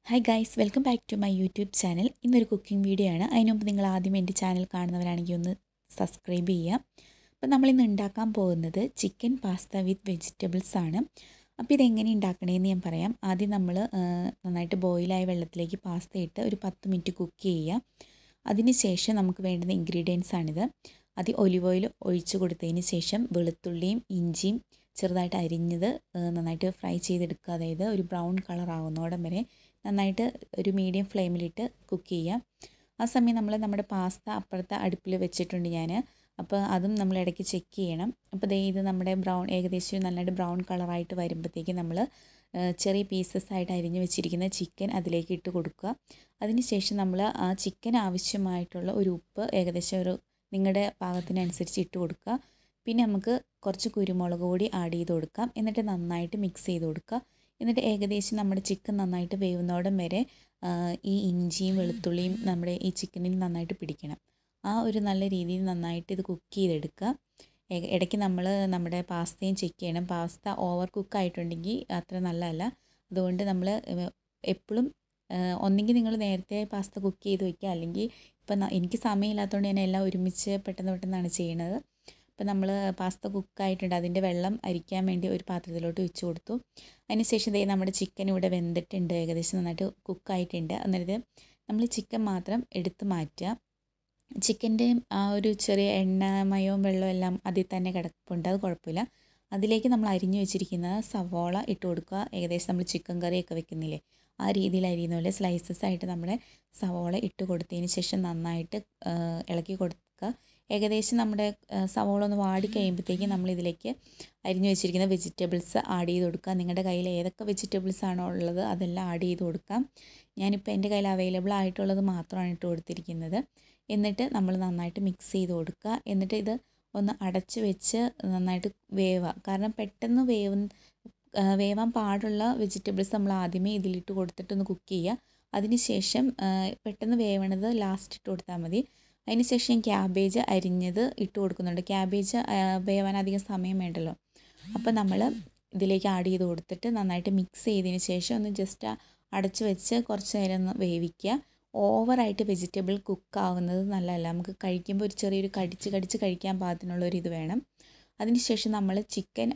hi guys welcome back to my YouTube channel ഇന്നൊരു cooking video ആണ് അതിന് മുമ്പ് നിങ്ങൾ ആദ്യം എൻ്റെ ചാനൽ കാണുന്നവരാണെങ്കിൽ ഒന്ന് സബ്സ്ക്രൈബ് ചെയ്യുക അപ്പോൾ നമ്മളിന്ന് ഉണ്ടാക്കാൻ പോകുന്നത് ചിക്കൻ പാസ്ത വിത്ത് വെജിറ്റബിൾസ് ആണ് അപ്പോൾ ഇതെങ്ങനെ ഉണ്ടാക്കണേന്ന് ഞാൻ പറയാം ആദ്യം നമ്മൾ നന്നായിട്ട് ബോയിലായ വെള്ളത്തിലേക്ക് പാസ്ത ഇട്ട് ഒരു പത്ത് മിനിറ്റ് കുക്ക് ചെയ്യുക അതിന് ശേഷം നമുക്ക് വേണ്ടുന്ന ഇൻഗ്രീഡിയൻസ് ആണിത് അത് ഒലിവ് ഓയിൽ ഒഴിച്ച് കൊടുത്തതിന് ശേഷം വെളുത്തുള്ളിയും ഇഞ്ചിയും ചെറുതായിട്ട് അരിഞ്ഞത് നന്നായിട്ട് ഫ്രൈ ചെയ്തെടുക്കുക അതായത് ഒരു ബ്രൗൺ കളർ ആവുന്നോടം വരെ നന്നായിട്ട് ഒരു മീഡിയം ഫ്ലെയിമിലിട്ട് കുക്ക് ചെയ്യുക ആ സമയം നമ്മൾ നമ്മുടെ പാസ്ത അപ്പുറത്തെ അടുപ്പിൽ വെച്ചിട്ടുണ്ട് ഞാൻ അപ്പോൾ അതും നമ്മൾ ഇടയ്ക്ക് ചെക്ക് ചെയ്യണം അപ്പോൾ ദേ ഇത് നമ്മുടെ ബ്രൗൺ ഏകദേശം നന്നായിട്ട് ബ്രൗൺ കളറായിട്ട് വരുമ്പോഴത്തേക്ക് നമ്മൾ ചെറിയ പീസസ് ആയിട്ട് അരിഞ്ഞ് വെച്ചിരിക്കുന്ന ചിക്കൻ അതിലേക്ക് ഇട്ട് കൊടുക്കുക അതിനുശേഷം നമ്മൾ ആ ചിക്കൻ ആവശ്യമായിട്ടുള്ള ഒരു ഉപ്പ് ഏകദേശം ഒരു നിങ്ങളുടെ പാകത്തിനനുസരിച്ച് ഇട്ട് കൊടുക്കുക പിന്നെ നമുക്ക് കുറച്ച് കുരുമുളക് പൊടി ആഡ് ചെയ്ത് കൊടുക്കാം എന്നിട്ട് നന്നായിട്ട് മിക്സ് ചെയ്ത് കൊടുക്കുക എന്നിട്ട് ഏകദേശം നമ്മുടെ ചിക്കൻ നന്നായിട്ട് വേവുന്നോടം വരെ ഈ ഇഞ്ചിയും വെളുത്തുള്ളിയും നമ്മുടെ ഈ ചിക്കനിൽ നന്നായിട്ട് പിടിക്കണം ആ ഒരു നല്ല രീതിയിൽ നന്നായിട്ട് ഇത് കുക്ക് ചെയ്തെടുക്കുക ഇടയ്ക്ക് നമ്മൾ നമ്മുടെ പാസ്തയും ചെക്ക് ചെയ്യണം പാസ്ത ഓവർ കുക്ക് ആയിട്ടുണ്ടെങ്കിൽ അത്ര നല്ലതല്ല അതുകൊണ്ട് നമ്മൾ എപ്പോഴും ഒന്നെങ്കിൽ നിങ്ങൾ നേരത്തെ പാസ്ത കുക്ക് ചെയ്ത് വയ്ക്കുക അല്ലെങ്കിൽ ഇപ്പം എനിക്ക് സമയമില്ലാത്തതുകൊണ്ട് ഞാൻ എല്ലാം ഒരുമിച്ച് പെട്ടെന്ന് പെട്ടെന്നാണ് ചെയ്യണത് അപ്പോൾ നമ്മൾ പാസ്ത കുക്കായിട്ടുണ്ട് അതിൻ്റെ വെള്ളം അരിക്കാൻ വേണ്ടി ഒരു പാത്രത്തിലോട്ട് വെച്ച് കൊടുത്തു അതിനുശേഷം ദേ നമ്മുടെ ചിക്കൻ ഇവിടെ വെന്തിട്ടുണ്ട് ഏകദേശം നന്നായിട്ട് കുക്കായിട്ടുണ്ട് അന്നേരത്ത് നമ്മൾ ചിക്കൻ മാത്രം എടുത്ത് മാറ്റുക ചിക്കൻ്റെ ആ ഒരു ചെറിയ എണ്ണമയവും വെള്ളവും എല്ലാം അതിൽ തന്നെ കിടപ്പുണ്ട് അത് കുഴപ്പമില്ല അതിലേക്ക് നമ്മൾ അരിഞ്ഞു വെച്ചിരിക്കുന്ന സവോള ഇട്ട് കൊടുക്കുക ഏകദേശം നമ്മൾ ചിക്കൻ കറിയൊക്കെ വെക്കുന്നില്ലേ ആ രീതിയിൽ അരിയുന്ന പോലെ സ്ലൈസസ് ആയിട്ട് നമ്മുടെ സവോള ഇട്ട് കൊടുത്തതിന് ശേഷം നന്നായിട്ട് ഇളക്കി കൊടുക്കുക ഏകദേശം നമ്മുടെ സവോള ഒന്ന് വാടി കഴിയുമ്പോഴത്തേക്കും നമ്മൾ ഇതിലേക്ക് അരിഞ്ഞു വെച്ചിരിക്കുന്ന വെജിറ്റബിൾസ് ആഡ് ചെയ്ത് കൊടുക്കുക നിങ്ങളുടെ കയ്യിൽ ഏതൊക്കെ വെജിറ്റബിൾസ് ആണോ ഉള്ളത് അതെല്ലാം ആഡ് ചെയ്ത് കൊടുക്കാം ഞാനിപ്പോൾ എൻ്റെ കയ്യിൽ അവൈലബിൾ ആയിട്ടുള്ളത് മാത്രമാണ് ഇട്ട് കൊടുത്തിരിക്കുന്നത് എന്നിട്ട് നമ്മൾ നന്നായിട്ട് മിക്സ് ചെയ്ത് കൊടുക്കുക എന്നിട്ട് ഇത് ഒന്ന് അടച്ച് വെച്ച് നന്നായിട്ട് വേവുക കാരണം പെട്ടെന്ന് വേവ് വേവാൻ പാടുള്ള വെജിറ്റബിൾസ് നമ്മൾ ആദ്യമേ ഇതിലിട്ട് കൊടുത്തിട്ടൊന്ന് കുക്ക് ചെയ്യുക അതിനുശേഷം പെട്ടെന്ന് വേവണത് ലാസ്റ്റ് ഇട്ട് കൊടുത്താൽ മതി അതിനുശേഷം ഞാൻ ക്യാബേജ് അരിഞ്ഞത് ഇട്ട് കൊടുക്കുന്നുണ്ട് ക്യാബേജ് വേവാൻ അധികം സമയം വേണ്ടല്ലോ അപ്പോൾ നമ്മൾ ഇതിലേക്ക് ആഡ് ചെയ്ത് കൊടുത്തിട്ട് നന്നായിട്ട് മിക്സ് ചെയ്തതിന് ശേഷം ഒന്ന് ജസ്റ്റ് അടച്ചു വെച്ച് കുറച്ച് നേരം ഒന്ന് വേവിക്കുക ഓവറായിട്ട് വെജിറ്റബിൾ കുക്ക് ആവുന്നത് നല്ലതല്ല നമുക്ക് കഴിക്കുമ്പോൾ ഒരു ചെറിയൊരു കടിച്ച് കടിച്ച് കഴിക്കാൻ പാകത്തിനുള്ള ഒരു ഇത് വേണം അതിനുശേഷം നമ്മൾ ചിക്കൻ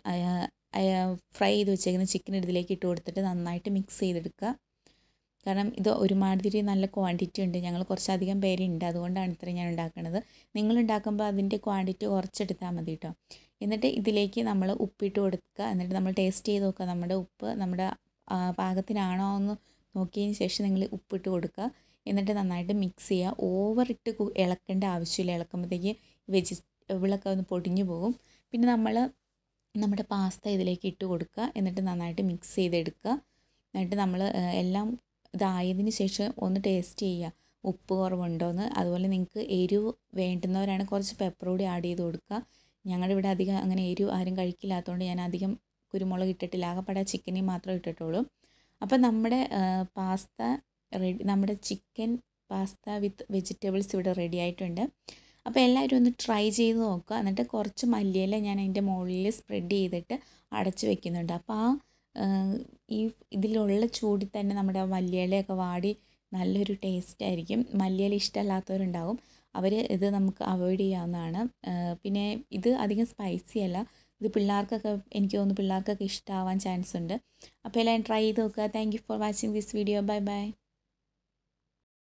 ഫ്രൈ ചെയ്ത് വെച്ചേക്കുന്ന ചിക്കൻ ഇതിലേക്ക് ഇട്ട് കൊടുത്തിട്ട് നന്നായിട്ട് മിക്സ് ചെയ്തെടുക്കുക കാരണം ഇത് ഒരുമാതിരി നല്ല ക്വാണ്ടിറ്റി ഉണ്ട് ഞങ്ങൾ കുറച്ചധികം പേരുണ്ട് അതുകൊണ്ടാണ് ഇത്രയും ഞാൻ ഉണ്ടാക്കുന്നത് നിങ്ങൾ ഉണ്ടാക്കുമ്പോൾ അതിൻ്റെ ക്വാണ്ടിറ്റി കുറച്ചെടുത്താൽ മതി കേട്ടോ എന്നിട്ട് ഇതിലേക്ക് നമ്മൾ ഉപ്പിട്ട് കൊടുക്കുക എന്നിട്ട് നമ്മൾ ടേസ്റ്റ് ചെയ്ത് നോക്കുക നമ്മുടെ ഉപ്പ് നമ്മുടെ പാകത്തിനാണോ എന്ന് നോക്കിയതിന് ശേഷം നിങ്ങൾ ഉപ്പിട്ട് കൊടുക്കുക എന്നിട്ട് നന്നായിട്ട് മിക്സ് ചെയ്യുക ഓവറിട്ട് ഇളക്കേണ്ട ആവശ്യമില്ല ഇളക്കുമ്പോഴത്തേക്ക് വെജിറ്റബിളൊക്കെ ഒന്ന് പൊടിഞ്ഞു പോകും പിന്നെ നമ്മൾ നമ്മുടെ പാസ്ത ഇതിലേക്ക് ഇട്ട് കൊടുക്കുക എന്നിട്ട് നന്നായിട്ട് മിക്സ് ചെയ്തെടുക്കുക എന്നിട്ട് നമ്മൾ എല്ലാം ഇതായതിന് ശേഷം ഒന്ന് ടേസ്റ്റ് ചെയ്യുക ഉപ്പ് കുറവുണ്ടോയെന്ന് അതുപോലെ നിങ്ങൾക്ക് എരിവ് വേണ്ടുന്നവരാണ് കുറച്ച് പെപ്പർ കൂടി ആഡ് ചെയ്ത് കൊടുക്കുക ഞങ്ങളുടെ ഇവിടെ അധികം അങ്ങനെ എരിവ് ആരും കഴിക്കില്ലാത്തതുകൊണ്ട് ഞാൻ അധികം കുരുമുളക് ഇട്ടിട്ടില്ല ആകെപ്പാടെ ചിക്കനെയും മാത്രമേ ഇട്ടിട്ടുള്ളൂ അപ്പോൾ നമ്മുടെ പാസ്ത റെഡി നമ്മുടെ ചിക്കൻ പാസ്ത വിത്ത് വെജിറ്റബിൾസ് ഇവിടെ റെഡി ആയിട്ടുണ്ട് അപ്പോൾ എല്ലാവരും ഒന്ന് ട്രൈ ചെയ്ത് നോക്കുക എന്നിട്ട് കുറച്ച് മല്ലിയില ഞാൻ അതിൻ്റെ മുകളിൽ സ്പ്രെഡ് ചെയ്തിട്ട് അടച്ച് വെക്കുന്നുണ്ട് അപ്പോൾ ആ ഈ ഇതിലുള്ള ചൂടിൽ തന്നെ നമ്മുടെ മല്ലിയിലയൊക്കെ വാടി നല്ലൊരു ടേസ്റ്റ് ആയിരിക്കും മല്ലിയില ഇഷ്ടമല്ലാത്തവരുണ്ടാവും അവർ ഇത് നമുക്ക് അവോയ്ഡ് ചെയ്യാവുന്നതാണ് പിന്നെ ഇത് അധികം സ്പൈസി അല്ല ഇത് പിള്ളേർക്കൊക്കെ എനിക്ക് തോന്നുന്നു പിള്ളേർക്കൊക്കെ ഇഷ്ടമാവാൻ ചാൻസ് ഉണ്ട് അപ്പോൾ എല്ലാം ട്രൈ ചെയ്ത് നോക്കുക thank you for watching this video bye by